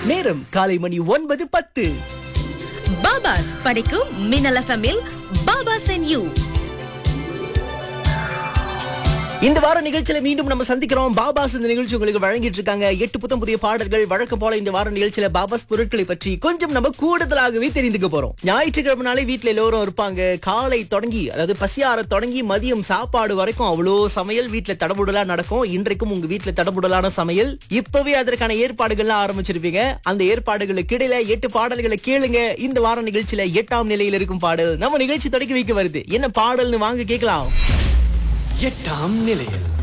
நேரம் காலை மணி ஒன்பது பத்து பாபாஸ் படைக்கும் மின்னல் எஃப்எம்மில் பாபாஸ் அண்ட் யூ இந்த வார நிகழ்ச்சியில மீண்டும் நம்ம சந்திக்கிறோம் பாபாஸ் இந்த நிகழ்ச்சி உங்களுக்கு வழங்கிட்டு இருக்காங்க எட்டு புத்தம் புதிய பாடல்கள் வழக்கம் போல இந்த வார நிகழ்ச்சியில பாபாஸ் பொருட்களை பற்றி கொஞ்சம் நம்ம கூடுதலாகவே தெரிந்துக்க போறோம் ஞாயிற்றுக்கிழமை வீட்டுல எல்லோரும் இருப்பாங்க காலை தொடங்கி அதாவது பசியார தொடங்கி மதியம் சாப்பாடு வரைக்கும் அவ்வளோ சமையல் வீட்டுல தடபுடலா நடக்கும் இன்றைக்கும் உங்க வீட்டுல தடபுடலான சமையல் இப்பவே அதற்கான ஏற்பாடுகள்லாம் ஆரம்பிச்சிருப்பீங்க அந்த ஏற்பாடுகளுக்கு இடையில எட்டு பாடல்களை கேளுங்க இந்த வார நிகழ்ச்சியில எட்டாம் நிலையில் இருக்கும் பாடல் நம்ம நிகழ்ச்சி தொடங்கி வைக்க வருது என்ன பாடல்னு வாங்க கேட்கலாம் எட்டாம் நிலையில்